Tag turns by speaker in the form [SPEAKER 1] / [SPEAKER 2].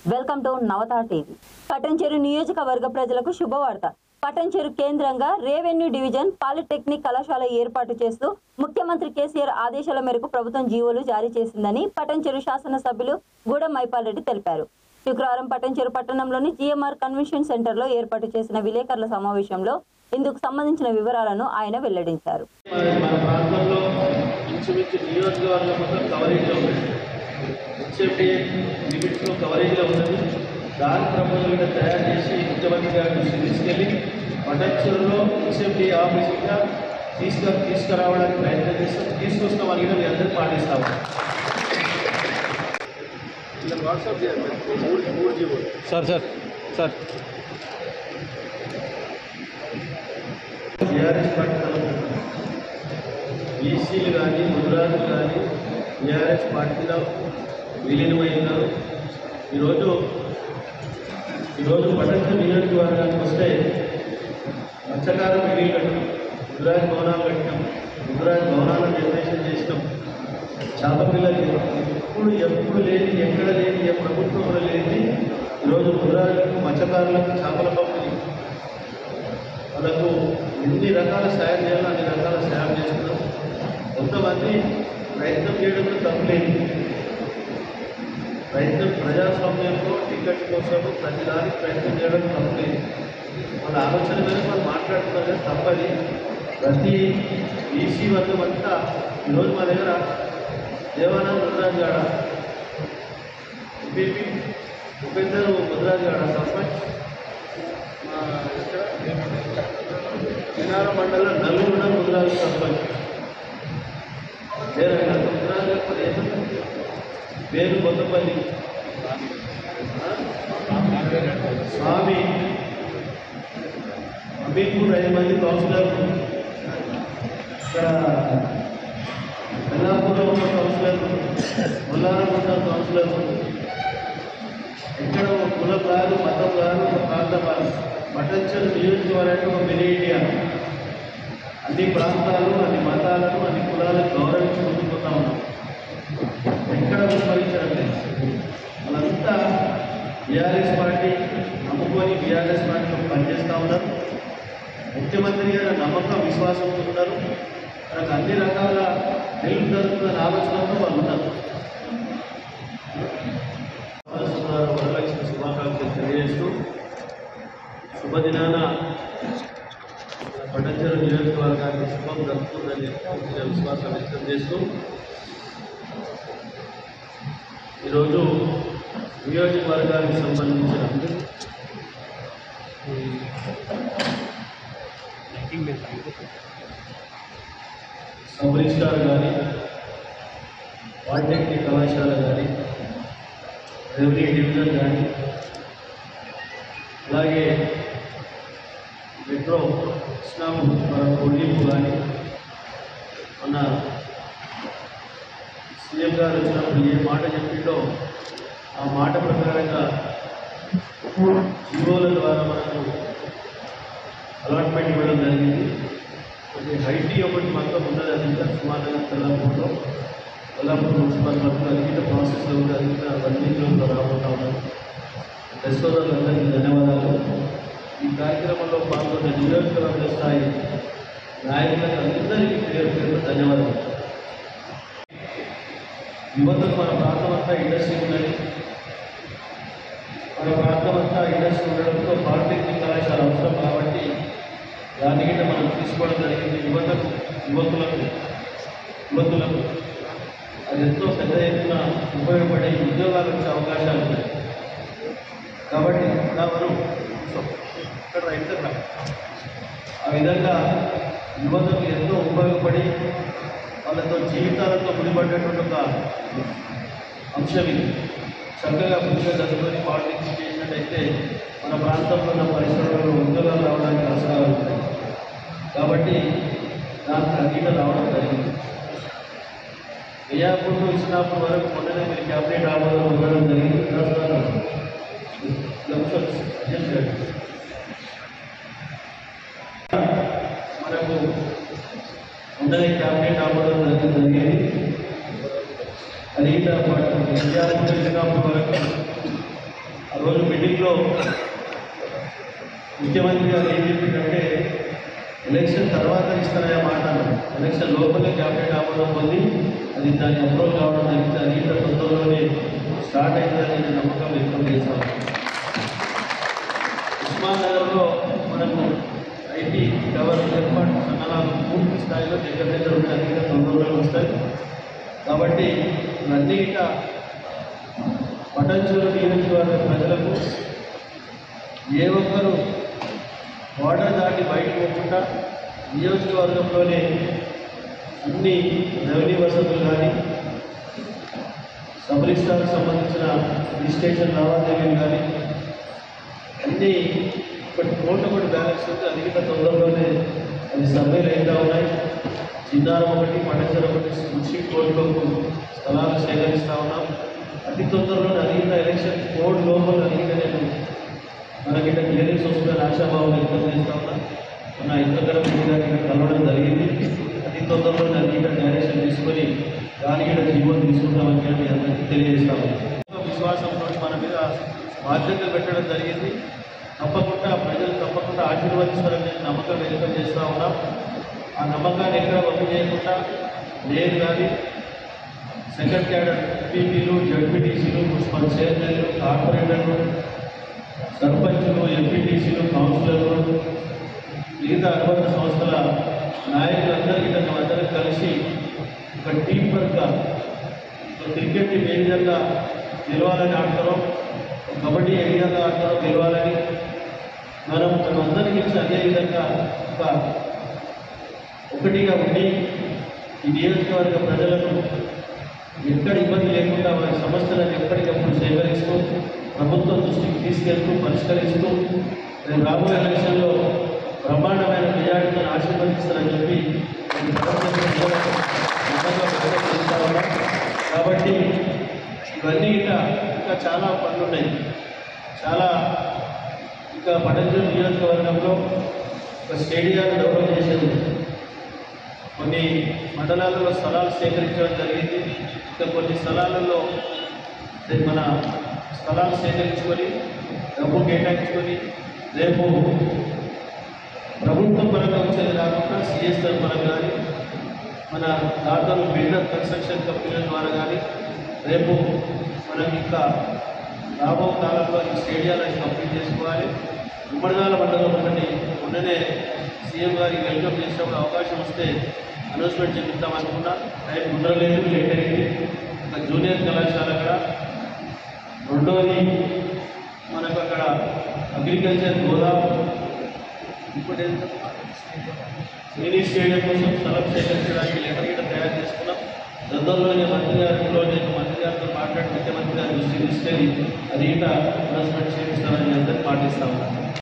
[SPEAKER 1] Welcome to Navatha TV Patancheru నియోజకవర్గ ప్రజలకు శుభవార్త పటంచెరు కేంద్రంగా రెవెన్యూ డివిజన్ పాలిటెక్నిక్ కళాశాల ఏర్పాటు చేస్తూ ముఖ్యమంత్రి కేసీఆర్ ఆదేశాల మేరకు ప్రభుత్వం జీవోలు జారీ చేసిందని పటంచెరు శాసనసభ్యులు గూడెం మైపాల్ రెడ్డి తెలిపారు శుక్రవారం పటంచెరు పట్టణంలోని జిఎంఆర్ కన్వెన్షన్ సెంటర్లో ఏర్పాటు చేసిన విలేకరుల సమావేశంలో ఇందుకు సంబంధించిన వివరాలను ఆయన వెల్లడించారు
[SPEAKER 2] మన మన ప్రాంతంలో ఇంచుమించు నియోజకవర్గం మొత్తం కవరేజ్లో ఉంది హెచ్ఎండి లిమిట్స్లో కవరేజ్లో ఉన్నది దాని ప్రపోజల్గా తయారు చేసి ముఖ్యమంత్రి గారి దృష్టికి తీసుకెళ్ళి పటంచెరులో హెచ్ఎండి ఆఫీసుగా తీసుకు తీసుకురావడానికి ప్రయత్నం చేస్తాం తీసుకొస్తాం అని కూడా మీ అందరూ పాటిస్తాము ఇలా వాట్సాప్ చేయండి మూడు మూడు జీవోలు
[SPEAKER 3] sir sir sir
[SPEAKER 2] TRS party తరఫున బీసీలు కానీ ముద్రాజులు కానీ టీఆర్ఎస్ పార్టీలో విలీనమై ఉన్నారు ఈరోజు ఈరోజు పట్టణ నియోజకవర్గానికి వస్తే మత్స్యకారం మిగిలి కట్టినాం ముద్రాజ్ భవనాలు కట్టినాం ముద్రాజ్ భవనాలను నిర్దేశం చేసినాం చేప పిల్లలు ఎప్పుడు ఎప్పుడు లేని ఎక్కడ లేని ఏ ప్రభుత్వంలో లేని ఈరోజు ముద్రాజులకు మత్స్యకారులకు చేపల పంపిణీ వాళ్ళకు ఎన్ని రకాల సాయం చేయాలో అన్ని రకాల సాయం చేస్తున్నాం కొంతమంది ప్రయత్నం చేయడంలో తప్పులేదు ప్రయత్నం ప్రజాస్వామ్యంలో టికెట్ కోసం ప్రతి దానికి ప్రయత్నం చేయడం తప్పులేదు వాళ్ళ ఆలోచన మీద వాళ్ళు మాట్లాడుతున్నారు కానీ తప్పది ప్రతి ఈసీ వర్గం అంతా ఈరోజు మా దగ్గర దేవానంద్ ముద్రాజ్ గాడ ఎంపీపీ ఉపేందర్ ముద్రాజ్ గాడ సర్పంచ్ మా ఇక్కడ వినార మండలం నలుగురు ముద్రాజు సర్పంచ్ వేరే ముద్రాజు లేకపోతే ఏముంది? పేరు కొత్తపల్లి ఆ? స్వామి అమీర్పూర్ ఐదు మంది కౌన్సిలర్ ఇక్కడ బెల్లాపూర్లో ఉన్న కౌన్సిలర్ ముల్లారం ఉన్న కౌన్సిలర్ ఎక్కడ ఒక కులం కాదు మతం కాదు ఒక ప్రాంతం కాదు మటంచల్ నియోజకవర్గం ఒక మినీ ఇండియా అన్ని ప్రాంతాలు అన్ని మతాలను అన్ని కులాలను గౌరవించి ముందుకుపోతా ఉన్నాం ఎక్కడ విస్మరించడం లేదు వాళ్ళంతా బీఆర్ఎస్ పార్టీ నమ్ముకొని బీఆర్ఎస్ పార్టీలో పనిచేస్తూ ఉన్నారు ముఖ్యమంత్రి గారి నమ్మకం విశ్వాసంతో ఉన్నారు మనకు అన్ని రకాల హెల్ప్ జరుగుతుందని ఆలోచనతో వాళ్ళు ఉన్నారు వారసులారా వరలక్ష్మి శుభాకాంక్షలు తెలియజేస్తూ శుభదినాన పటంచెర నియోజకవర్గానికి శుభం జరుగుతుందని పూర్తిగా విశ్వాసం వ్యక్తం చేస్తూ ఈరోజు నియోజకవర్గానికి సంబంధించిన సబ్ రిజిస్టార్ కానీ పాలిటెక్నిక్ కళాశాల కానీ రెవెన్యూ డివిజన్ కానీ అలాగే మెట్రో ఇస్లాం కొల్లింపు కానీ మన సీఎం గారు వచ్చినప్పుడు ఏ మాట చెప్పిండో ఆ మాట ప్రకారంగా జీవోల ద్వారా మనకు అలాట్మెంట్ ఇవ్వడం జరిగింది కొంచెం హైటీ ఒకటి మొత్తం ఉన్నది అది ఇంకా సుమారుగా తెల్లాపూర్లో తెల్లాపూర్ మున్సిపల్ వర్క్ అది ఇంకా ప్రాసెస్లో ఉంది అది ఇంకా రన్నింగ్లో రాబోతా ఉన్నాం రెస్టారెంట్లందరికీ ధన్యవాదాలు ఈ కార్యక్రమంలో పాల్గొన్న నియోజకవర్గ స్థాయి నాయకులకు అందరికీ పేరు పేరు ధన్యవాదాలు యువతకు మన ప్రాంతం అంతా ఇండస్ట్రీ ఉన్నది మన ప్రాంతం అంతా ఇండస్ట్రీ ఉండడంతో పాలిటెక్నిక్ కళాశాల అవసరం కాబట్టి దాన్ని గిట్ట మనం తీసుకోవడం జరిగింది యువతకు యువకులకు యువతులకు అది ఎంతో పెద్ద ఎత్తున ఉపయోగపడే ఉద్యోగాలు వచ్చే అవకాశాలు ఉన్నాయి కాబట్టి నా మనం ఇక్కడ రా, ఇక్కడ రా. ఆ విధంగా యువతకు ఎంతో ఉపయోగపడి వాళ్ళతో జీవితాలతో ముడిపడ్డటువంటి ఒక అంశం ఇది చక్కగా పూజ చదువుకొని పాలిటిక్స్ చేసినట్టయితే మన ప్రాంతంలో ఉన్న పరిశ్రమలలో ఉద్యోగాలు రావడానికి అవసరాలు ఉంటాయి కాబట్టి దానికి అంగీకారం రావడం జరిగింది మియాపూర్ టు ఇస్లాపూర్ వరకు మొన్ననే మీరు క్యాబినెట్ ఆమోదం ఇవ్వడం జరిగింది రాష్ట్రాలు అడ్జస్ట్ చేయండి. మనకు మొన్ననే క్యాబినెట్ ఆమోదం జరిగింది అది ఇంకా విద్యార్థులు ఇస్లాపూర్ వరకు రోజు మీటింగ్లో ముఖ్యమంత్రి గారు ఏం చెప్పిందంటే ఎలక్షన్ తర్వాత ఇస్తారనే మాట అన్నారు. ఎలక్షన్ లోపలే క్యాబినెట్ ఆమోదం పొంది అది దాని అప్రూవల్ కావడం జరిగింది అది ఇంత తొందరలోనే స్టార్ట్ అయిందని నేను నమ్మకం వ్యక్తం చేస్తాను ఉస్మాన్ నగర్లో మనకు ఐటీ టవర్ ఏర్పాటు సన్నాహాలు పూర్తి స్థాయిలో దగ్గర దగ్గర ఉంటే అన్ని తొందరలో వస్తాయి కాబట్టి ఇవన్నీ ఇక పటంచూరు నియోజకవర్గ ప్రజలకు ఏ ఒక్కరు బార్డర్ దాటి బయటకు పోకుండా నియోజకవర్గంలోనే అన్ని రెవెన్యూ వసతులు కానీ సబ్ రిజిస్టార్కి సంబంధించిన రిజిస్ట్రేషన్ లావాదేవీలు కానీ అన్నీ ఒకటి కోట్ల కోటి బ్యాలెన్స్ ఉంది అది ఇంకా తొందరలోనే అది సర్వేలు అయితే ఉన్నాయి చిన్నారం ఒకటి పటంచర ఒకటి మున్సి కోర్టులకు స్థలాలు సేకరిస్తూ ఉన్నాం అతి తొందరలోనే అడిగిన ఎలక్షన్ కోడ్ లోపల అడిగిన నేను మనకి ఇక్కడ క్లియరెన్స్ వస్తుందని ఆశాభావం వ్యక్తం చేస్తా ఉన్నా మన ఇంద్రకర గారికి కలవడం జరిగింది అతి తొందరలో దానికి ఇక్కడ డైరెక్షన్ తీసుకొని దానికి ఇక్కడ జీవో తీసుకుంటామని చెప్పి మీ అందరికీ తెలియజేస్తాము ఒక విశ్వాసంతో మన మీద బాధ్యతలు పెట్టడం జరిగింది తప్పకుండా ప్రజలు తప్పకుండా ఆశీర్వదిస్తారని నేను నమ్మకం వ్యక్తం చేస్తూ ఉన్నాం ఆ నమ్మకాన్ని ఎక్కడ వద్దు చేయకుండా నేను కానీ సెకండ్ క్యాడర్ ఎంపీపీలు జడ్పీటీసీలు మున్సిపల్ చైర్మన్లు కార్పొరేటర్లు సర్పంచులు ఎంపీటీసీలు కౌన్సిలర్లు మిగతా అనుబంధ సంస్థల నాయకులందరికీ అందరం కలిసి ఒక టీం వర్క్గా ఒక క్రికెట్ టీం ఏ విధంగా గెలవాలని ఆడతారో ఒక కబడ్డీ ఏ విధంగా ఆడతారో గెలవాలని మనం మనందరికీ ఇచ్చి అదే విధంగా ఒక ఒకటిగా ఉండి ఈ నియోజకవర్గ ప్రజలకు ఎక్కడ ఇబ్బంది లేకుండా వారి సమస్యలను ఎప్పటికప్పుడు సేకరిస్తూ ప్రభుత్వం దృష్టికి తీసుకెళ్తూ పరిష్కరిస్తూ రేపు రాబోయే ఎలక్షన్లో బ్రహ్మాండమైన మెజార్టీతో ఆశీర్వదిస్తారని చెప్పి నేను ప్రభుత్వం నమ్మకంగా వ్యక్తం చేస్తా ఉన్నాం. కాబట్టి ఇవన్నీ ఇంకా ఇంకా చాలా పనులు ఉన్నాయి చాలా ఇంకా పటంజూరు నియోజకవర్గంలో ఒక స్టేడియాన్ని డెవలప్ చేసేది ఉంది. కొన్ని మండలాలలో స్థలాలు సేకరించడం జరిగింది ఇంకా కొన్ని స్థలాలలో రేపు మన స్థలాలు సేకరించుకొని డబ్బు కేటాయించుకొని రేపు ప్రభుత్వం పరంగా వచ్చేది కాకుండా సిఎస్ఆర్ పరంగా కానీ మన దాదాపు బిల్డర్ కన్స్ట్రక్షన్ కంపెనీల ద్వారా కానీ రేపు మనం ఇంకా రాబో కాలంలో ఈ స్టేడియాలను కంప్లీట్ చేసుకోవాలి ఉమ్మడిదాల మండలం ఒకటి మొన్ననే సీఎం గారికి వెల్కమ్ చేసినప్పుడు అవకాశం వస్తే అనౌన్స్మెంట్ చెప్తాం అనుకున్నా టైం ఉండలేదు లేట్ అయింది ఒక జూనియర్ కళాశాల అక్కడ రెండోది మనకు అక్కడ అగ్రికల్చర్ గోదాం ఇంకోటి ఏంటంటే మినీ స్టేడియం కోసం స్థలం సేకరించడానికి లెటర్ గిట్ట తయారు చేసుకున్నాం తొందరలోనే మంత్రి గారిలో నేను మంత్రి గారితో మాట్లాడి ముఖ్యమంత్రి గారి దృష్టికి తీసుకెళ్ళి అది ఇట అనౌన్స్మెంట్ చేపిస్తానని అందరికీ పాటిస్తా ఉన్నాను